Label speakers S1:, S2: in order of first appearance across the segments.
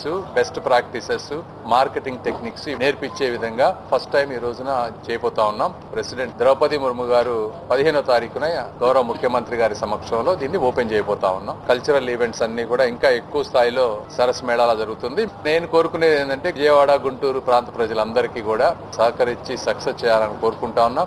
S1: tips best practices marketing techniques నేర్పించే విధంగా first time ఈ రోజున చేయబోతా ఉన్నాం ప్రెసిడెంట్ ద్రౌపది ముర్ము గారు పదిహేనో తారీఖున గౌరవ ముఖ్యమంత్రి గారి సమక్షంలో దీన్ని ఓపెన్ చేయబోతా ఉన్నాం కల్చరల్ ఈవెంట్స్ అన్ని కూడా ఇంకా ఎక్కువ స్థాయిలో సరస్ మేళాలా జరుగుతుంది నేను కోరుకునేది ఏంటంటే విజయవాడ గుంటూరు ప్రాంత ప్రజలందరికీ కూడా సహకరించి సక్సెస్ చేయాలని కోరుకుంటా ఉన్నాం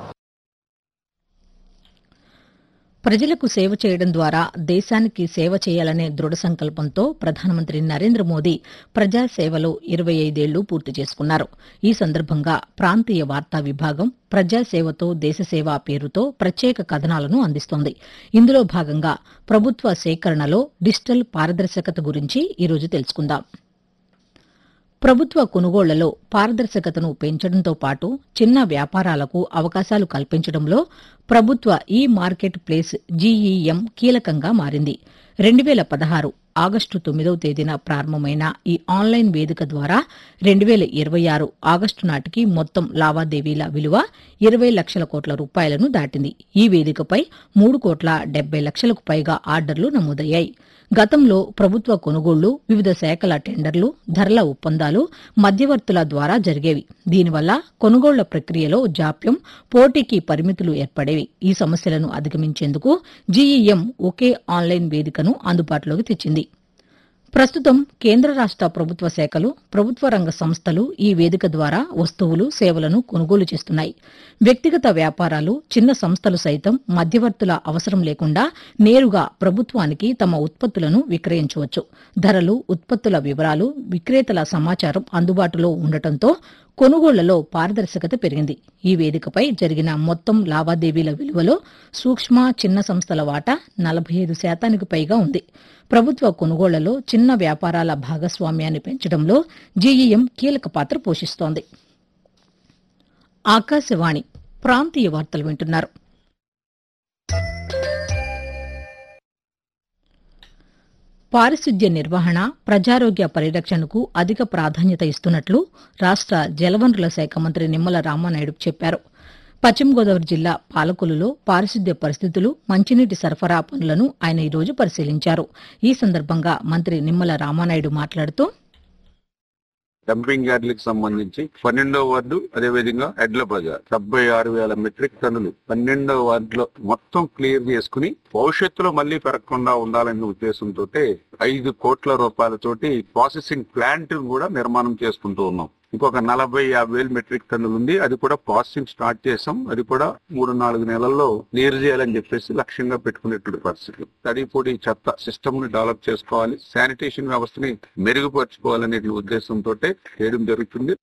S2: ప్రజలకు సేవ చేయడం ద్వారా దేశానికి సేవ చేయాలనే దృఢ సంకల్పంతో ప్రధానమంత్రి నరేంద్ర మోదీ ప్రజాసేవలో ఇరవై ఐదేళ్లు పూర్తి చేసుకున్నారు ఈ సందర్భంగా ప్రాంతీయ వార్తా విభాగం ప్రజాసేవతో దేశసేవ పేరుతో ప్రత్యేక కథనాలను అందిస్తోంది ఇందులో భాగంగా ప్రభుత్వ సేకరణలో డిజిటల్ పారదర్శకత గురించి ఈరోజు తెలుసుకుందాం ప్రభుత్వ కొనుగోళ్లలో పారదర్శకతను పెంచడంతో పాటు చిన్న వ్యాపారాలకు అవకాశాలు కల్పించడంలో ప్రభుత్వ ఈ మార్కెట్ ప్లేస్ జీఈఎం కీలకంగా మారింది రెండు వేల పదహారు ఆగస్టు తొమ్మిదవ తేదీన ప్రారంభమైన ఈ ఆన్లైన్ వేదిక ద్వారా రెండు వేల ఇరవై ఆరు ఆగస్టు నాటికి మొత్తం లావాదేవీల విలువ ఇరవై లక్షల కోట్ల రూపాయలను దాటింది ఈ వేదికపై మూడు కోట్ల డెబ్బై లక్షలకు పైగా ఆర్డర్లు నమోదయ్యాయి గతంలో ప్రభుత్వ కొనుగోళ్లు వివిధ శాఖల టెండర్లు ధరల ఒప్పందాలు మధ్యవర్తుల ద్వారా జరిగేవి దీనివల్ల కొనుగోళ్ల ప్రక్రియలో జాప్యం పోటీకి పరిమితులు ఏర్పడేవి ఈ సమస్యలను అధిగమించేందుకు జీఈఎం ఒకే ఆన్లైన్ వేదికను అందుబాటులోకి తెచ్చింది ప్రస్తుతం కేంద్ర రాష్ట ప్రభుత్వ శాఖలు ప్రభుత్వ రంగ సంస్థలు ఈ వేదిక ద్వారా వస్తువులు సేవలను కొనుగోలు చేస్తున్నాయి వ్యక్తిగత వ్యాపారాలు చిన్న సంస్థలు సైతం మధ్యవర్తుల అవసరం లేకుండా నేరుగా ప్రభుత్వానికి తమ ఉత్పత్తులను విక్రయించవచ్చు ధరలు ఉత్పత్తుల వివరాలు విక్రేతల సమాచారం అందుబాటులో ఉండటంతో కొనుగోళ్లలో పారదర్శకత పెరిగింది ఈ వేదికపై జరిగిన మొత్తం లావాదేవీల విలువలో సూక్ష్మ చిన్న సంస్థల వాటా నలభై ఐదు శాతానికి పైగా ఉంది ప్రభుత్వ కొనుగోళ్లలో చిన్న వ్యాపారాల భాగస్వామ్యాన్ని పెంచడంలో జీఈఎం కీలక పాత్ర పోషిస్తోంది ఆకాశవాణి ప్రాంతీయ వార్తలు వింటున్నారు పారిశుద్ధ్య నిర్వహణ ప్రజారోగ్య పరిరక్షణకు అధిక ప్రాధాన్యత ఇస్తున్నట్లు రాష్ట జలవనరుల శాఖ మంత్రి నిమ్మల రామానాయుడు చెప్పారు పశ్చిమ గోదావరి జిల్లా పాలకొలులో పారిశుద్ధ్య పరిస్థితులు మంచినీటి సరఫరా పనులను ఆయన ఈరోజు పరిశీలించారు ఈ సందర్భంగా మంత్రి నిమ్మల రామానాయుడు మాట్లాడుతూ
S3: డంపింగ్ యార్డ్లకు సంబంధించి పన్నెండవ వార్డు అదేవిధంగా ఎడ్ల బజార్ డెబ్బై ఆరు వేల మెట్రిక్ టన్నులు పన్నెండవ వార్డులో మొత్తం క్లియర్ చేసుకుని భవిష్యత్తులో మళ్ళీ పెరగకుండా ఉండాలనే ఉద్దేశంతో ఐదు కోట్ల రూపాయలతోటి ప్రాసెసింగ్ ప్లాంట్ కూడా నిర్మాణం చేసుకుంటూ ఉన్నాం ఇంకొక నలభై యాభై వేలు మెట్రిక్ టన్నులు ఉంది అది కూడా ప్రాసెసింగ్ స్టార్ట్ చేసాం అది కూడా మూడు నాలుగు నెలల్లో క్లియర్ చేయాలని చెప్పేసి లక్ష్యంగా పెట్టుకునేటువంటి పరిస్థితులు తడి పొడి చెత్త సిస్టమ్ ని డెవలప్ చేసుకోవాలి శానిటేషన్ వ్యవస్థని మెరుగుపరచుకోవాలనే ఉద్దేశంతో చేయడం జరుగుతుంది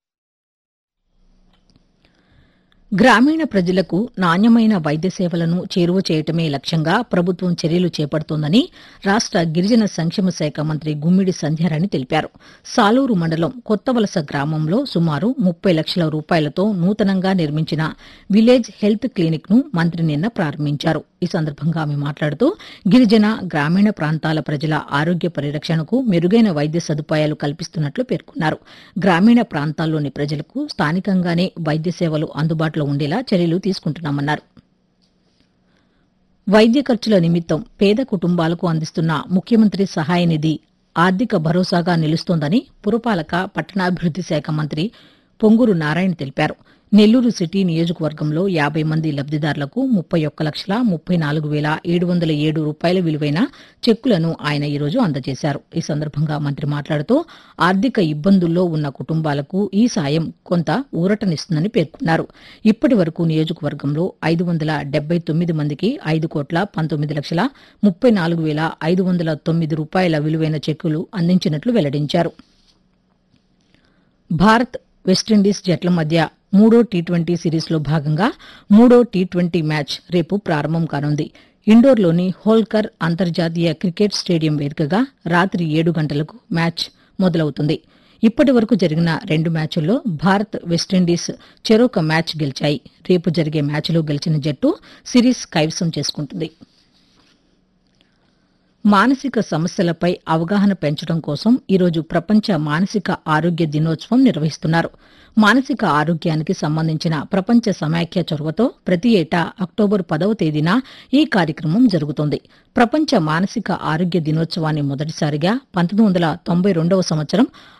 S2: గ్రామీణ ప్రజలకు నాణ్యమైన వైద్య సేవలను చేరువ చేయటమే లక్ష్యంగా ప్రభుత్వం చర్యలు చేపడుతోందని రాష్ట గిరిజన సంక్షేమ శాఖ మంత్రి గుమ్మిడి సంధ్యారాణి తెలిపారు సాలూరు మండలం కొత్తవలస గ్రామంలో సుమారు ముప్పై లక్షల రూపాయలతో నూతనంగా నిర్మించిన విలేజ్ హెల్త్ క్లినిక్ ను మంత్రి నిన్న ప్రారంభించారు ఈ సందర్భంగా ఆమె మాట్లాడుతూ గిరిజన గ్రామీణ ప్రాంతాల ప్రజల ఆరోగ్య పరిరక్షణకు మెరుగైన వైద్య సదుపాయాలు కల్పిస్తున్నట్లు పేర్కొన్నారు గ్రామీణ ప్రాంతాల్లోని ప్రజలకు స్థానికంగానే వైద్య సేవలు అందుబాటులో ఉండేలా చర్యలు తీసుకుంటున్నామన్నారు వైద్య ఖర్చుల నిమిత్తం పేద కుటుంబాలకు అందిస్తున్న ముఖ్యమంత్రి సహాయ నిధి ఆర్థిక భరోసాగా నిలుస్తోందని పురపాలక పట్టణాభివృద్ది శాఖ మంత్రి పొంగూరు నారాయణ తెలిపారు నెల్లూరు సిటీ నియోజకవర్గంలో యాబై మంది లబ్దిదారులకు ముప్పై ఒక్క లక్షల ముప్పై నాలుగు వేల ఏడు వందల ఏడు రూపాయల విలువైన చెక్కులను ఆయన ఈరోజు అందజేశారు ఈ సందర్భంగా మంత్రి మాట్లాడుతూ ఆర్థిక ఇబ్బందుల్లో ఉన్న కుటుంబాలకు ఈ సాయం కొంత ఊరటనిస్తుందని పేర్కొన్నారు ఇప్పటి వరకు నియోజకవర్గంలో ఐదు వందల డెబ్బై తొమ్మిది మందికి ఐదు కోట్ల పంతొమ్మిది లక్షల ముప్పై నాలుగు వేల ఐదు వందల తొమ్మిది రూపాయల విలువైన చెక్కులు అందించినట్లు వెల్లడించారు భారత్ వెస్టిండీస్ జట్ల మధ్య మూడో టీ ట్వంటీ సిరీస్లో భాగంగా మూడో టీ ట్వంటీ మ్యాచ్ రేపు ప్రారంభం కానుంది ఇండోర్లోని హోల్కర్ అంతర్జాతీయ క్రికెట్ స్టేడియం వేదికగా రాత్రి ఏడు గంటలకు మ్యాచ్ మొదలవుతుంది ఇప్పటి వరకు జరిగిన రెండు మ్యాచుల్లో భారత్ వెస్టిండీస్ చెరొక మ్యాచ్ గెలిచాయి రేపు జరిగే మ్యాచ్లో గెలిచిన జట్టు సిరీస్ కైవసం చేసుకుంటుంది మానసిక సమస్యలపై అవగాహన పెంచడం కోసం ఈరోజు ప్రపంచ మానసిక ఆరోగ్య దినోత్సవం నిర్వహిస్తున్నారు మానసిక ఆరోగ్యానికి సంబంధించిన ప్రపంచ సమాఖ్య చొరవతో ప్రతి ఏటా అక్టోబర్ పదవ తేదీన ఈ కార్యక్రమం జరుగుతోంది ప్రపంచ మానసిక ఆరోగ్య దినోత్సవాన్ని మొదటిసారిగా పంతొమ్మిది వందల తొంభై రెండవ సంవత్సరం